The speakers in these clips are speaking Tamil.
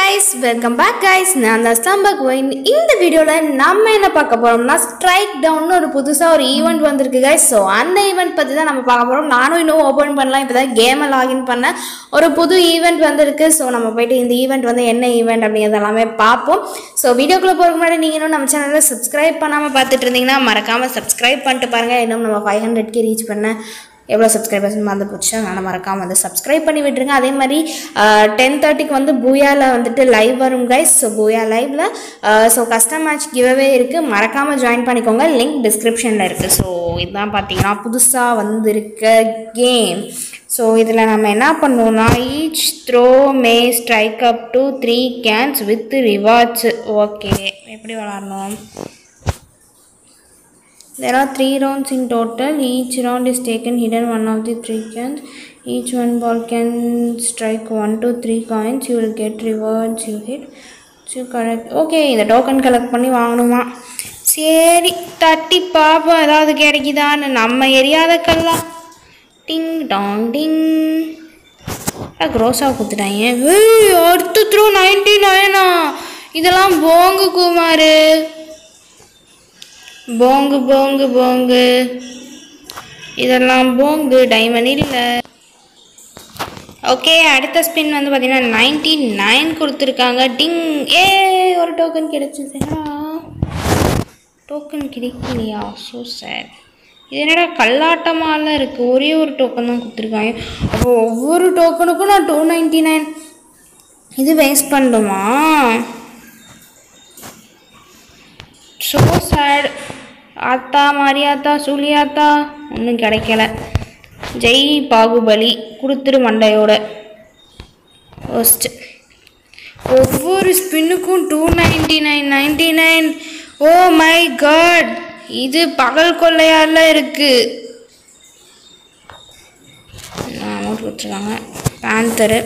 கைஸ் வெல்கம் பேக் கைஸ் நான் தான் ஸ்டம்பக் ஒயின் இந்த வீடியோவில் நம்ம என்ன பார்க்க போகிறோம்னா ஸ்ட்ரைக் டவுன் ஒரு புதுசாக ஒரு ஈவெண்ட் வந்திருக்கு கைஸ் ஸோ அந்த ஈவெண்ட் பற்றி தான் நம்ம பார்க்க போகிறோம் நானும் இன்னும் ஓப்பன் பண்ணலாம் இப்போ தான் கேமை லாகின் பண்ணேன் ஒரு புது ஈவெண்ட் வந்திருக்கு ஸோ நம்ம போயிட்டு இந்த ஈவெண்ட் வந்து என்ன ஈவெண்ட் அப்படிங்கிறது எல்லாமே பார்ப்போம் ஸோ வீடியோக்குள்ளே போகிறதுக்கு முன்னாடி நீங்கள் இன்னும் நம்ம சேனலில் சப்ஸ்கிரைப் பண்ணாமல் பார்த்துட்டு இருந்தீங்கன்னா மறக்காமல் சப்ஸ்கிரைப் பண்ணிட்டு பாருங்கள் இன்னும் நம்ம ஃபைவ் ஹண்ட்ரட்கே ரீச் பண்ண எவ்வளோ சப்ஸ்கிரைபர்ஸ் மறந்து போச்சு அதனால் மறக்காமல் வந்து சப்ஸ்கிரைப் பண்ணி விட்டுருங்க அதே மாதிரி டென் தேர்ட்டிக்கு வந்து பூயாவில் வந்துட்டு லைவ் வரும் கைஸ் ஸோ பூயா லைவில் ஸோ கஸ்டம் மேட்ச் கிவ்அவே இருக்குது மறக்காமல் ஜாயின் பண்ணிக்கோங்க லிங்க் டிஸ்கிரிப்ஷனில் இருக்குது ஸோ இதுதான் பார்த்தீங்கன்னா புதுசாக வந்திருக்க கேம் ஸோ இதில் நம்ம என்ன பண்ணுவோம்னா each throw may strike up to three cans with rewards okay எப்படி விளாட்ணும் There are three rounds in total. Each round is taken hidden one of the three cans. Each one ball can strike one to three coins. You will get rewards you hit. So correct. Okay, இந்த டோக்கன் கலெக்ட் பண்ணி வாங்கணுமா சரி தட்டி பார்ப்போம் ஏதாவது கிடைக்குதான்னு நம்ம எரியாதக்கெல்லாம் டிங் டாங் டிங் க்ரோஸாக கொடுத்துட்டாங்க ஏய் அடுத்த த்ரூ நைன்டி நைனா இதெல்லாம் போங்கு குமார் போங்கு போங்கு போங்கு இதெல்லாம் போங்கு டைமண்ட் இல்லை ஓகே அடுத்த ஸ்பின் வந்து பார்த்தீங்கன்னா நைன்டி நைன் கொடுத்துருக்காங்க டிங் ஏ ஒரு டோக்கன் கிடைச்சிதுடா டோக்கன் கிடைக்கலையா ஸோ சார் இது என்னடா கல்லாட்டமாலாம் இருக்குது ஒரே ஒரு டோக்கன் தான் கொடுத்துருக்காங்க அப்போ ஒவ்வொரு டோக்கனுக்கும் நான் டூ நைன்டி நைன் இது வேஸ்ட் பண்ணணுமா ஸோ சேட் ஆத்தா மாரியாத்தா சூலியாத்தா ஒன்றும் கிடைக்கல ஜெய் பாகுபலி கொடுத்துரு மண்டையோட ஃபர்ஸ்ட் ஒவ்வொரு ஸ்பின்னுக்கும் two ninety nine ninety nine oh my god இது பகல் கொள்ளையால இருக்கு அமௌண்ட் கொடுத்துருக்காங்க பேந்தரு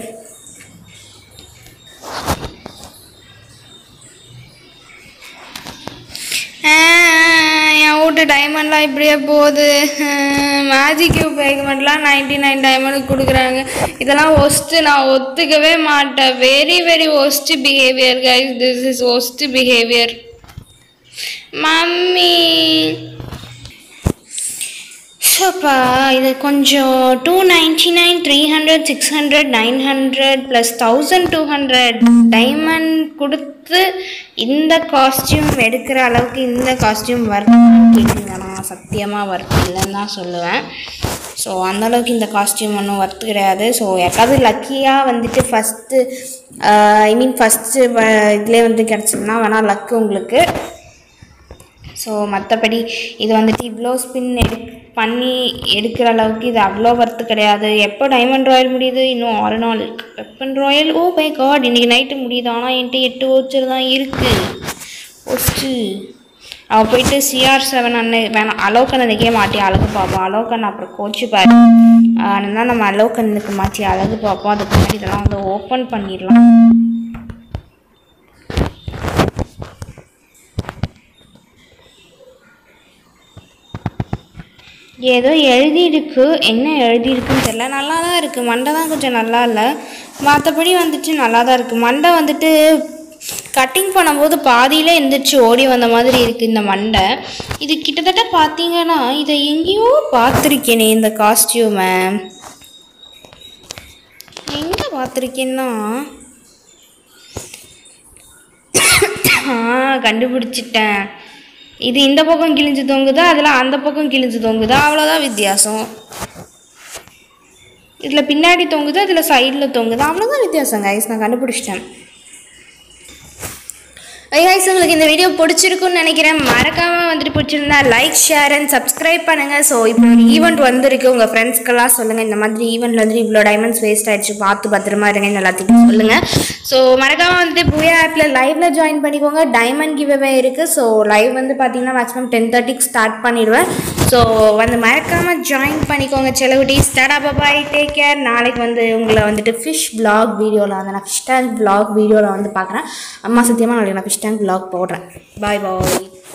என் வீட்டு டைமண்ட்லாம் இப்படியே போகுது மேஜிக் கியூப் பேமெண்ட்லாம் நைன்டி நைன் டைமண்ட் கொடுக்குறாங்க இதெல்லாம் ஒஸ்ட்டு நான் ஒத்துக்கவே மாட்டேன் very very worst behaviour guys this is worst behaviour mummy ஸோப்பா இது கொஞ்சம் two ninety nine three hundred six hundred nine hundred plus thousand two hundred diamond கொடுத்து இந்த காஸ்டியூம் எடுக்கிற அளவுக்கு இந்த காஸ்டியூம் ஒர்க் கேட்டிங்கன்னா சத்தியமாக ஒர்க் இல்லைன்னு தான் சொல்லுவேன் ஸோ அந்தளவுக்கு இந்த காஸ்டியூம் ஒன்றும் ஒர்த்து கிடையாது ஸோ யாருக்காவது லக்கியாக வந்துட்டு ஃபஸ்ட்டு ஐ மீன் ஃபஸ்ட்டு இதுலேயே வந்து கிடச்சிதுன்னா வேணால் லக்கு உங்களுக்கு ஸோ மற்றபடி இது வந்துட்டு இவ்வளோ ஸ்பின் எடு பண்ணி எடுக்கிற அளவுக்கு இது அவ்வளோ ஒர்த்து கிடையாது எப்போ டைமண்ட் ராயல் முடியுது இன்னும் ஆறு நாள் இருக்குது weapon royale oh by god இன்றைக்கி நைட்டு முடியுது ஆனால் என்கிட்ட எட்டு ஓச்சர் தான் இருக்குது ஃபஸ்ட்டு அவள் போயிட்டு சிஆர் செவன் அண்ணன் வேணாம் அலோக்கன் அன்றைக்கே மாட்டி அழகு பார்ப்போம் அலோக்கன் அப்புறம் கோச்சு பாரு அதனால் நம்ம அலோக்கனுக்கு மாற்றி அழகு பார்ப்போம் அதுக்கு முன்னாடி இதெல்லாம் வந்து ஓப்பன் பண்ணிடலாம் ஏதோ எழுதியிருக்கு என்ன எழுதியிருக்குன்னு தெரில நல்லா தான் இருக்குது மண்டை தான் கொஞ்சம் நல்லா இல்லை மற்றபடி வந்துட்டு நல்லா தான் இருக்குது மண்டை வந்துட்டு கட்டிங் பண்ணும்போது பாதியில் எந்திரிச்சு ஓடி வந்த மாதிரி இருக்குது இந்த மண்டை இது கிட்டத்தட்ட பார்த்தீங்கன்னா இதை எங்கேயோ பார்த்துருக்கேனே இந்த காஸ்டியூமை எங்கே பார்த்துருக்கேன்னா ஆ கண்டுபிடிச்சிட்டேன் இது இந்த பக்கம் கிழிஞ்சு தொங்குதா அதில் அந்த பக்கம் கிழிஞ்சு தொங்குதா அவ்வளோதான் வித்தியாசம் இதில் பின்னாடி தொங்குது அதில் சைடில் தொங்குது அவ்வளோதான் வித்தியாசம் கைஸ் நான் கண்டுபிடிச்சிட்டேன் கைஸ் உங்களுக்கு இந்த வீடியோ பிடிச்சிருக்குன்னு நினைக்கிறேன் மறக்காமல் வந்துட்டு பிடிச்சிருந்தா லைக் ஷேர் அண்ட் சப்ஸ்கிரைப் பண்ணுங்கள் ஸோ இப்போ ஒரு ஈவெண்ட் வந்திருக்கு உங்கள் ஃப்ரெண்ட்ஸ்க்கெல்லாம் சொல்லுங்கள் இந்த மாதிரி ஈவெண்ட்டில் வந்துட்டு இவ்வளோ டைமண்ட்ஸ் வேஸ்ட் ஆயிடுச்சு பார்த்து பத்திரமா இருங்கன்னு எல்லாத்துக்கும் சொல்லுங்கள் ஸோ மறக்காமல் வந்துட்டு பூயா ஆப்பில் லைவ்ல ஜாயின் பண்ணிக்கோங்க டைமண்ட் கிவ்அவே இருக்குது ஸோ லைவ் வந்து பார்த்தீங்கன்னா மேக்ஸிமம் டென் தேர்ட்டிக்கு ஸ்டார்ட் பண்ணிடுவேன் ஸோ வந்து மறக்காமல் ஜாயின் பண்ணிக்கோங்க செலவுட்டி ஸ்டாடா பாய் டேக் கேர் நாளைக்கு வந்து உங்களை வந்துட்டு ஃபிஷ் பிளாக் வீடியோவில் வந்து நான் ஃபிஷ் டேங்க் பிளாக் வீடியோவில் வந்து பார்க்குறேன் அம்மா சத்தியமாக நாளைக்கு நான் ஃபிஷ் டேங்க் பிளாக் போடுறேன் பாய் பாய்